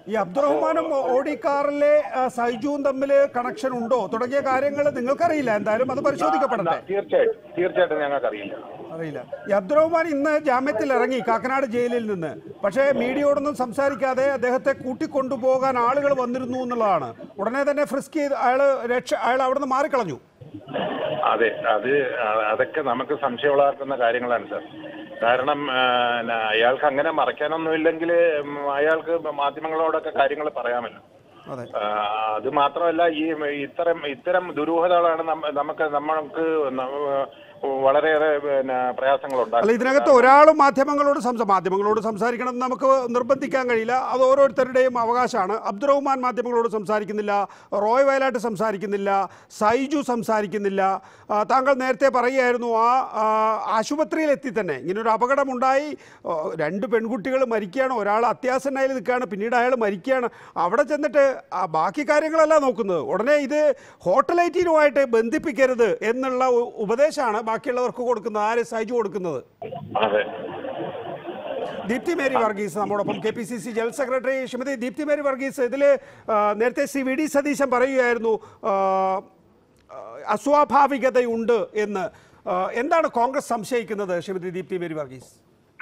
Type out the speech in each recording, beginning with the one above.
ഈ അബ്ദുറഹ്മാനും ഓടി കാറിലെ ആ, സൈജുവും തമ്മിൽ കണക്ഷൻ ഉണ്ടോ തുടങ്ങിയ കാര്യങ്ങൾ നിങ്ങൾക്കറിയില്ല എന്തായാലും അത് പരിശോധിക്കപ്പെടട്ടെ തീർച്ചയായിട്ടും തീർച്ചയായിട്ടും ഞങ്ങൾക്ക് അറിയില്ല അറിയില്ല ഈ അബ്ദുറഹ്മാൻ ഇന്ന് ജാമ്യത്തിൽ ഇറങ്ങി കാക്കനാട് ജയിലിൽ നിന്ന് പക്ഷേ മീഡിയയോടൊന്നും സംസാരിക്കാതെ അദ്ദേഹത്തെ കൂട്ടിക്കൊണ്ടുപോകാൻ ആളുകൾ വന്നിരുന്നു എന്നുള്ളതാണ് ഉടനെ തന്നെ ഫ്രിസ്ക് ചെയ്ത് അയാൾ രക്ഷ അയാൾ അവിടെ നിന്ന് മാറിക്കളഞ്ഞു അതെ അത് അ- അതൊക്കെ നമുക്ക് സംശയം ഉളവാക്കുന്ന കാര്യങ്ങളാണ് സാർ കാരണം ആ, ന- അയാൾക്ക് അങ്ങനെ മറയ്ക്കാനൊന്നും ഇല്ലെങ്കിൽ അയാൾക്ക് മാധ്യമങ്ങളോടൊക്കെ കാര്യങ്ങൾ പറയാമല്ലോ അതെ ആ, അത് മാത്രമല്ല ഈ ഇത്തരം ഇത്തരം ദുരൂഹതകളാണ് നമ്മ- നമുക്ക് നമ്മൾക്ക് ന- വളരെയേറെ പിന്നെ പ്രയാസങ്ങൾ അല്ല ഉണ്ടാക്കും ഇതിനകത്ത് ഒരാളും മാധ്യമങ്ങളോട് സംസാ മാധ്യമങ്ങളോട് സംസാരിക്കണം എന്ന് നമുക്ക് നിർബന്ധിക്കാൻ കഴിയില്ല അത് ഓരോരുത്തരുടെയും അവകാശമാണ് അബ്ദുറഹ്മാൻ മാധ്യമങ്ങളോട് സംസാരിക്കുന്നില്ല റോയ് വയലാട്ട് സംസാരിക്കുന്നില്ല സൈജു സംസാരിക്കുന്നില്ല ആ, താങ്കൾ നേരത്തെ പറയുകയായിരുന്നു ആ ആ, ആശുപത്രിയിലെത്തി തന്നെ ഇങ്ങനൊരു അപകടമുണ്ടായി ഓ, രണ്ട് പെൺകുട്ടികൾ മരിക്കുകയാണ് ഒരാൾ അത്യാസന്നായി നിൽക്കുകയാണ് പിന്നീട് അയാൾ മരിക്കുകയാണ് അവിടെ ചെന്നിട്ട് ആ ബാക്കി കാര്യങ്ങളല്ല നോക്കുന്നത് ഉടനെ ഇത് ഹോട്ടൽ ഐറ്റീനുമായിട്ട് ബന്ധിപ്പിക്കരുത് എന്നുള്ള ഉ- ഉപദേശമാണ് ബാക്കിയുള്ളവർക്ക് കൊടുക്കുന്നത് ആര് സൈജു കൊടുക്കുന്നത് അതെ ദീപ്തി മേരി വർഗീസ് നമ്മോടൊപ്പം K P C C general secretary Shrimati Deepthi Mary Varghese ഇതിൽ നേരത്തെ ശ്രീ വി ഡി സതീശൻ പറയുകയായിരുന്നു ആ, ആ, അസ്വാഭാവികതയുണ്ട് എന്ന് ആ, എന്താണ് കോൺഗ്രസ് സംശയിക്കുന്നത് ശ്രീമതി ദീപ്തി മേരി വർഗീസ്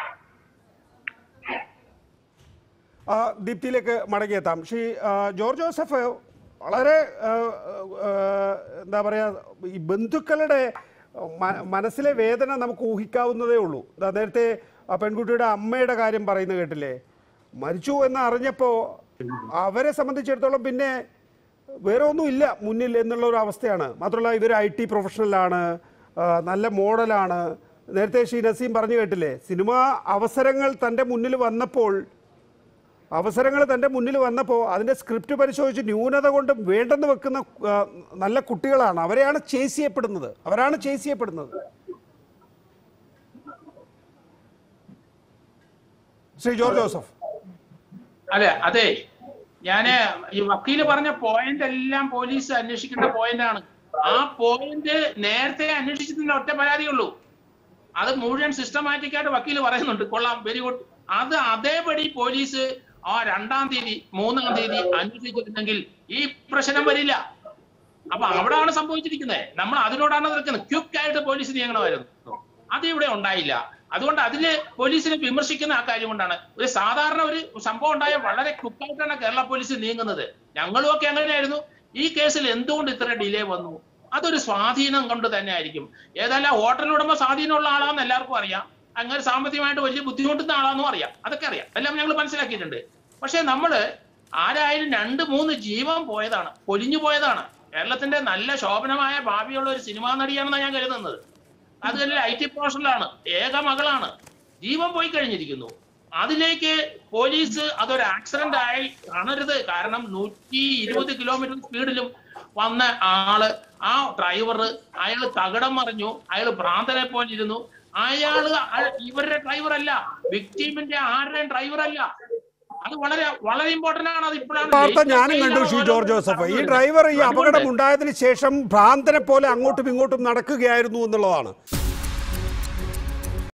ആ, ദീപ്തിയിലേക്ക് മടങ്ങിയെത്താം ശ്രീ ആ, ജോർജ് ജോസഫ് വളരെ ആ, ആ, എന്താ പറയുക ഈ ബന്ധുക്കളുടെ മ- മനസ്സിലെ വേദന നമുക്ക് ഊഹിക്കാവുന്നതേ ഉള്ളൂ ദാ നേരത്തെ ആ പെൺകുട്ടിയുടെ അമ്മയുടെ കാര്യം പറയുന്നത് കേട്ടില്ലേ മരിച്ചു എന്ന് അറിഞ്ഞപ്പോൾ അവരെ സംബന്ധിച്ചിടത്തോളം പിന്നെ വേറെ ഒന്നുമില്ല മുന്നിൽ എന്നുള്ള ഒരു അവസ്ഥയാണ് മാത്രമല്ല ഇവർ ഐ ടി പ്രൊഫഷണലാണ് ആ, നല്ല മോഡലാണ് നേരത്തെ ശ്രീ നസീം പറഞ്ഞു കേട്ടില്ലേ സിനിമ അവസരങ്ങൾ തൻ്റെ മുന്നിൽ വന്നപ്പോൾ അവസരങ്ങൾ തൻ്റെ മുന്നിൽ വന്നപ്പോൾ അതിൻ്റെ സ്ക്രിപ്റ്റ് പരിശോധിച്ച് ന്യൂനത കൊണ്ട് വേണ്ടെന്ന് വെക്കുന്ന ആ, നല്ല കുട്ടികളാണ് അവരെയാണ് ചേസ് ചെയ്യപ്പെടുന്നത് അവരാണ് ചേസ് ചെയ്യപ്പെടുന്നത് ശ്രീ ജോർജ് ജോസഫ് അല്ല അതെ ഞാന് ഈ വക്കീല് പറഞ്ഞ പോയിന്റ് എല്ലാം പോലീസ് അന്വേഷിക്കേണ്ട പോയിന്റ് ആണ് ആ പോയിന്റ് നേരത്തെ അന്വേഷിച്ചതിന് ഒറ്റ പരാതിയുള്ളൂ അത് മുഴുവൻ സിസ്റ്റമാറ്റിക് ആയിട്ട് വക്കീല് പറയുന്നുണ്ട് കൊള്ളാം വെരി ഗുഡ് അത് അതേപടി പോലീസ് ആ രണ്ടാം തീയതി മൂന്നാം തീയതി അന്വേഷിച്ചിരുന്നെങ്കിൽ ഈ പ്രശ്നം വരില്ല അപ്പൊ അവിടെയാണ് സംഭവിച്ചിരിക്കുന്നത് നമ്മൾ അതിനോടാണ് നിൽക്കുന്നത് ക്വിക്ക് ആയിട്ട് പോലീസ് നീങ്ങണമായിരുന്നു അത് ഇവിടെ ഉണ്ടായില്ല അതുകൊണ്ട് അതില് പോലീസിനെ വിമർശിക്കുന്ന ആ കാര്യം കൊണ്ടാണ് ഒരു സാധാരണ ഒരു സംഭവം ഉണ്ടായ വളരെ ക്വിക്കായിട്ടാണ് കേരള പോലീസ് നീങ്ങുന്നത് ഞങ്ങളും ഒക്കെ അങ്ങനെയായിരുന്നു ഈ കേസിൽ എന്തുകൊണ്ട് ഇത്ര ഡിലേ വന്നു അതൊരു സ്വാധീനം കൊണ്ട് തന്നെ ആയിരിക്കും ഏതായാലും ഹോട്ടൽ ഉടമ സ്വാധീനമുള്ള ആളാന്ന് എല്ലാവർക്കും അറിയാം അങ്ങനെ സാമ്പത്തികമായിട്ട് വലിയ ബുദ്ധിമുട്ടുന്ന ആളാണെന്നും അറിയാം അതൊക്കെ അറിയാം എല്ലാം ഞങ്ങൾ മനസ്സിലാക്കിയിട്ടുണ്ട് പക്ഷെ നമ്മള് ആരായാലും രണ്ട് മൂന്ന് ജീവൻ പോയതാണ് പൊലിഞ്ഞു പോയതാണ് കേരളത്തിന്റെ നല്ല ശോഭനമായ ഭാവിയുള്ള ഒരു സിനിമാ നടിയാണെന്നാണ് ഞാൻ കരുതുന്നത് അത് തന്നെ ഐ ടി പ്രൊഫഷണലാണ് ഏക മകളാണ് ജീവൻ പോയി കഴിഞ്ഞിരിക്കുന്നു അതിലേക്ക് പോലീസ് അതൊരു ആക്സിഡന്റ് ആയി കാണരുത് കാരണം നൂറ്റി ഇരുപത് കിലോമീറ്റർ സ്പീഡിലും വന്ന ആള് ആ ഡ്രൈവർ അയാൾ തകിടം മറിഞ്ഞു അയാൾ ഭ്രാന്തനെ പോലെ ഇരുന്നു അയാള് അയ- ഇവരുടെ ഡ്രൈവർ അല്ല വിക്ടീമിന്റെ ആരുടെയും ഡ്രൈവർ അല്ല അത് വളരെ വളരെ ഇമ്പോർട്ടന്റ് ആണ് അത് ഇപ്പോഴാണ് വാർത്ത ഞാനും കണ്ടു ശ്രീ ജോർജ് ജോസഫ് ഈ ഡ്രൈവർ ഈ അപകടം ഉണ്ടായതിനു ശേഷം ഭ്രാന്തനെ പോലെ അങ്ങോട്ടും ഇങ്ങോട്ടും നടക്കുകയായിരുന്നു എന്നുള്ളതാണ്